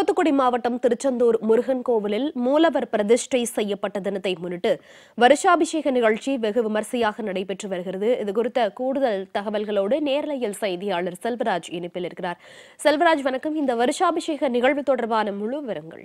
தூத்துக்குடி மாவட்டம் திருச்செந்தூர் முருகன் கோவிலில் மூலவர் பிரதிஷ்டை செய்யப்பட்ட தினத்தை முன்னிட்டு வருஷாபிஷேக நிகழ்ச்சி வெகு விமர்சையாக நடைபெற்று வருகிறது இது குறித்த கூடுதல் தகவல்களோடு நேரலையில் செய்தியாளர் செல்வராஜ் இணைப்பில் இருக்கிறார் செல்வராஜ் வணக்கம் இந்த வருஷாபிஷேக நிகழ்வு தொடர்பான முழு விவரங்கள்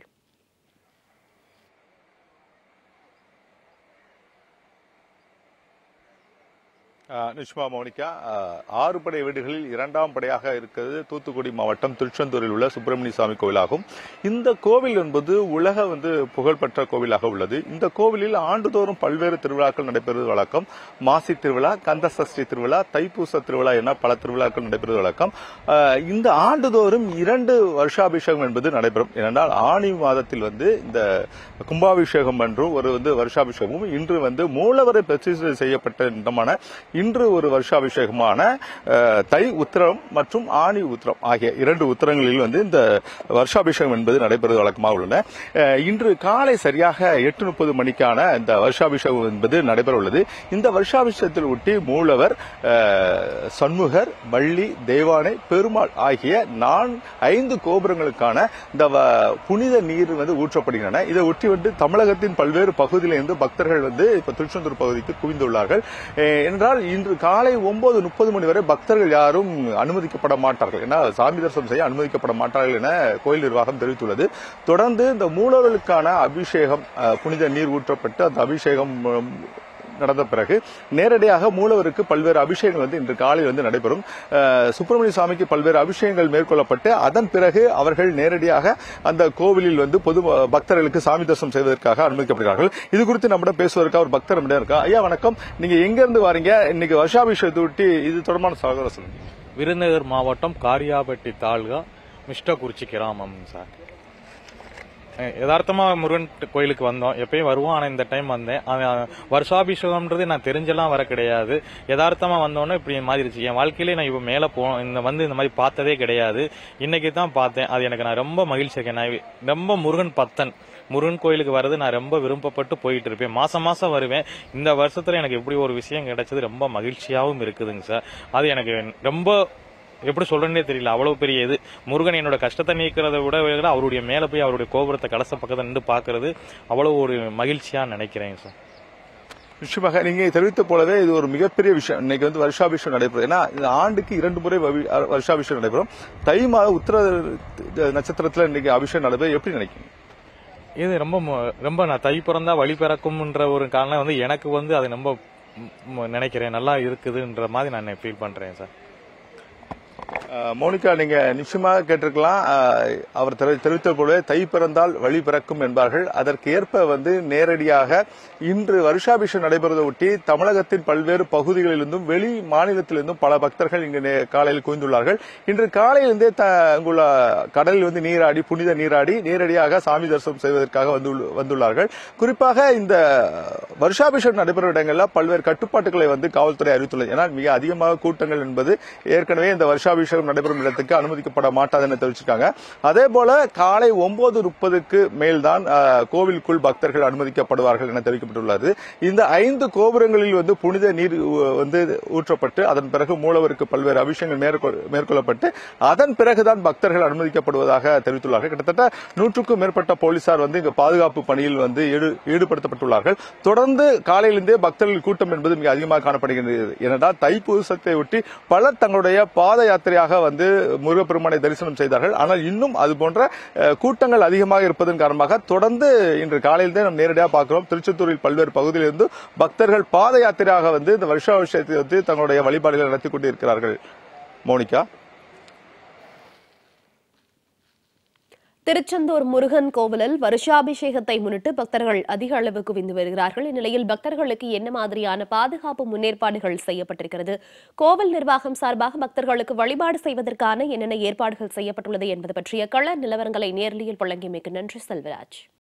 ஆஹ் நிஷ்மா மௌனிகா ஆஹ் ஆறு படை வீடுகளில் இரண்டாம் படையாக இருக்கிறது தூத்துக்குடி மாவட்டம் திருச்செந்தூரில் உள்ள சுப்பிரமணிய சாமி கோவிலாகும் இந்த கோவில் என்பது உலக வந்து புகழ்பெற்ற கோவிலாக உள்ளது இந்த கோவிலில் ஆண்டுதோறும் பல்வேறு திருவிழாக்கள் நடைபெறுவது வழக்கம் மாசி திருவிழா கந்த சஷ்டி திருவிழா தைப்பூச திருவிழா என பல திருவிழாக்கள் நடைபெறுவது வழக்கம் ஆஹ் இந்த ஆண்டுதோறும் இரண்டு வருஷாபிஷேகம் என்பது நடைபெறும் ஏனென்றால் ஆணி மாதத்தில் வந்து இந்த கும்பாபிஷேகம் என்றும் ஒரு வந்து வருஷாபிஷேகமும் இன்று வந்து மூலவரை பிரதிஷ்டை செய்யப்பட்ட இடமான இன்று ஒரு வருஷாபிஷேகமான அஹ், தை உத்திரம் மற்றும் ஆணி உத்திரம் ஆகிய இரண்டு உத்திரங்களில் வந்து இந்த வருஷாபிஷேகம் என்பது நடைபெறுவது வழக்கமாக உள்ளன அஹ், இன்று காலை சரியாக எட்டு முப்பது மணிக்கான இந்த வருஷாபிஷேகம் என்பது நடைபெற உள்ளது இந்த வருஷாபிஷேகத்தில் ஒட்டி மூலவர் அஹ், சண்முகர் வள்ளி தெய்வானை பெருமாள் ஆகிய நான் ஐந்து கோபுரங்களுக்கான இந்த வ- புனித நீர் வந்து ஊற்றப்படுகின்றன இதை ஒட்டி வந்து தமிழகத்தின் பல்வேறு பகுதியிலிருந்து பக்தர்கள் வந்து இப்ப திருச்செந்தூர் பகுதிக்கு குவிந்துள்ளார்கள் அஹ் என்றால் இன்று காலை ஒன்பது முப்பது மணி வரை பக்தர்கள் யாரும் அனுமதிக்கப்பட மாட்டார்கள் ஏன்னா சாமி தரிசனம் செய்ய அனுமதிக்கப்பட மாட்டார்கள் என கோயில் நிர்வாகம் தெரிவித்துள்ளது தொடர்ந்து இந்த மூலவர்களுக்கான அபிஷேகம் அஹ், புனித நீர் ஊற்றப்பட்டு அந்த அபிஷேகம் உம், நடந்த பிறகு நேரடியாக மூலவருக்கு பல்வேறு அபிஷேகங்கள் வந்து இன்று காலை வந்து நடைபெறும் அஹ், சுப்பிரமணிய சுவாமிக்கு பல்வேறு அபிஷேகங்கள் மேற்கொள்ளப்பட்டு அதன் பிறகு அவர்கள் நேரடியாக அந்த கோவிலில் வந்து பொது பக்தர்களுக்கு சாமி தரிசனம் செய்வதற்காக அனுமதிக்கப்படுகிறார்கள் இது குறித்து நம்மிடம் பேசுவதற்காக ஒரு பக்தர் நம்மிடம் இருக்கா ஐயா வணக்கம் நீங்க எங்க இருந்து வாரீங்க இன்னைக்கு வருஷாபிஷேகத்தை ஒட்டி இது தொடர்பான சகோதர சொல்லுங்க விருதுநகர் மாவட்டம் காரியாபட்டி தாலுகா மிஷ்டகுறிச்சி கிராமம் சார் அஹ் யதார்த்தமா முருகன் கோயிலுக்கு வந்தோம் எப்பயும் வருவோம் ஆனா இந்த டைம் வந்தேன் அவன் வருஷாபிஷேகம்ன்றது நான் தெரிஞ்செல்லாம் வர கிடையாது யதார்த்தமா வந்தோன்னே இப்படி மாதிரிச்சு என் வாழ்க்கையிலே நான் இப்போ மேல போ இந்த வந்து இந்த மாதிரி பார்த்ததே கிடையாது இன்னைக்கு தான் பார்த்தேன் அது எனக்கு நான் ரொம்ப மகிழ்ச்சி இருக்கேன் நான் ரொம்ப முருகன் பத்தன் முருகன் கோயிலுக்கு வர்றது நான் ரொம்ப விருப்பப்பட்டு போயிட்டு இருப்பேன் மாசம் மாசம் வருவேன் இந்த வருஷத்துல எனக்கு இப்படி ஒரு விஷயம் கிடைச்சது ரொம்ப மகிழ்ச்சியாவும் இருக்குதுங்க சார் அது எனக்கு ரொம்ப எப்படி சொல்றேன்னே தெரியல அவ்வளவு பெரிய இது முருகன் என்னோட கஷ்டத்தை நீக்கிறத விட விட அவருடைய மேல போய் அவருடைய கோபுரத்தை கலச பக்கத்துல நின்று பாக்குறது அவ்வளவு ஒரு மகிழ்ச்சியா நினைக்கிறேன் சார் நிச்சயமாக நீங்க தெரிவித்த போலவே இது ஒரு மிகப்பெரிய விஷயம் இன்னைக்கு வந்து வருஷாபிஷேகம் நடைபெறும் ஏன்னா இந்த ஆண்டுக்கு இரண்டு முறை வவி- வருஷாபிஷேகம் நடைபெறும் தை மாத உத்தர நட்சத்திரத்துல இன்னைக்கு அபிஷேகம் நடைபெறும் எப்படி நினைக்கிறீங்க இது ரொம்ப மு- ரொம்ப நான் தை பிறந்தா வழி பிறக்கும்ன்ற ஒரு காரணம் வந்து எனக்கு வந்து அது ரொம்ப ம், ம், நினைக்கிறேன் நல்லா இருக்குதுன்ற மாதிரி நான் ஃபீல் பண்றேன் சார் அஹ் மோனிகா நீங்க நிச்சயமாக கேட்டிருக்கலாம் அஹ் அவர் தெரி- தெரிவித்த போலவே தை பிறந்தால் வழி பிறக்கும் என்பார்கள் அதற்கு ஏற்ப வந்து நேரடியாக இன்று வருஷாபிஷேகம் நடைபெறுவதை ஒட்டி தமிழகத்தின் பல்வேறு பகுதிகளிலிருந்தும் வெளி மாநிலத்திலிருந்தும் பல பக்தர்கள் இங்கு நே- காலையில் குவிந்துள்ளார்கள் இன்று காலையிலிருந்தே த- அங்குள்ள கடலில் வந்து நீராடி புனித நீராடி நேரடியாக சாமி தரிசனம் செய்வதற்காக வந்துள்ள- வந்துள்ளார்கள் குறிப்பாக இந்த வருஷாபிஷேகம் நடைபெறும் இடங்களில் பல்வேறு கட்டுப்பாட்டுகளை வந்து காவல்துறை அறிவித்துள்ளது ஏன்னா மிக அதிகமாக கூட்டங்கள் என்பது ஏற்கனவே இந்த வருஷாபிஷேகம் நடைபெறும் இடத்துக்கு அனுமதிக்கப்பட மாட்டாது என தெரிவிச்சிருக்காங்க அதே போல காலை ஒன்பது முப்பதுக்கு மேல்தான் அஹ், கோவிலுக்குள் பக்தர்கள் அனுமதிக்கப்படுவார்கள் என தெரிவிக்கப்பட்டுள்ளது இந்த ஐந்து கோபுரங்களில் வந்து புனித நீர் உ- வந்து ஊற்றப்பட்டு அதன் பிறகு மூலவருக்கு பல்வேறு அபிஷேகங்கள் மேற்கொள்- மேற்கொள்ளப்பட்டு அதன் பிறகுதான் பக்தர்கள் அனுமதிக்கப்படுவதாக தெரிவித்துள்ளார்கள் கிட்டத்தட்ட நூற்றுக்கும் மேற்பட்ட போலீசார் வந்து இங்கு பாதுகாப்பு பணியில் வந்து ஈடு- ஈடுபடுத்தப்பட்டுள்ளார்கள் தொடர்ந்து காலையிலிருந்தே பக்தர்கள் கூட்டம் என்பது மிக அதிகமாக காணப்படுகிறது ஏனென்றால் தைப்பூசத்தை ஒட்டி பலர் தங்களுடைய பாத யாத்திரையாக வந்து முருகப்பெருமானை தரிசனம் செய்தார்கள் ஆனால் இன்னும் அது போன்ற அஹ், கூட்டங்கள் அதிகமாக இருப்பதன் காரணமாக தொடர்ந்து இன்று காலையிலிருந்தே நாம் நேரடியாக பார்க்கிறோம் திருச்செந்தூரில் பல்வேறு பகுதியிலிருந்து பக்தர்கள் பாத யாத்திரையாக வந்து இந்த வருஷாபிஷேகத்தை வந்து தங்களுடைய வழிபாடுகளை நடத்தி கொண்டிருக்கிறார்கள் மோனிகா திருச்செந்தூர் முருகன் கோவிலில் வருஷாபிஷேகத்தை முன்னிட்டு பக்தர்கள் அதிக அளவு குவிந்து வருகிறார்கள் இந்நிலையில் பக்தர்களுக்கு என்ன மாதிரியான பாதுகாப்பு முன்னேற்பாடுகள் செய்யப்பட்டிருக்கிறது கோவில் நிர்வாகம் சார்பாக பக்தர்களுக்கு வழிபாடு செய்வதற்கான என்னென்ன ஏற்பாடுகள் செய்யப்பட்டுள்ளது என்பது பற்றிய கள நிலவரங்களை நேரலையில் வழங்கியமைக்கு நன்றி செல்வராஜ்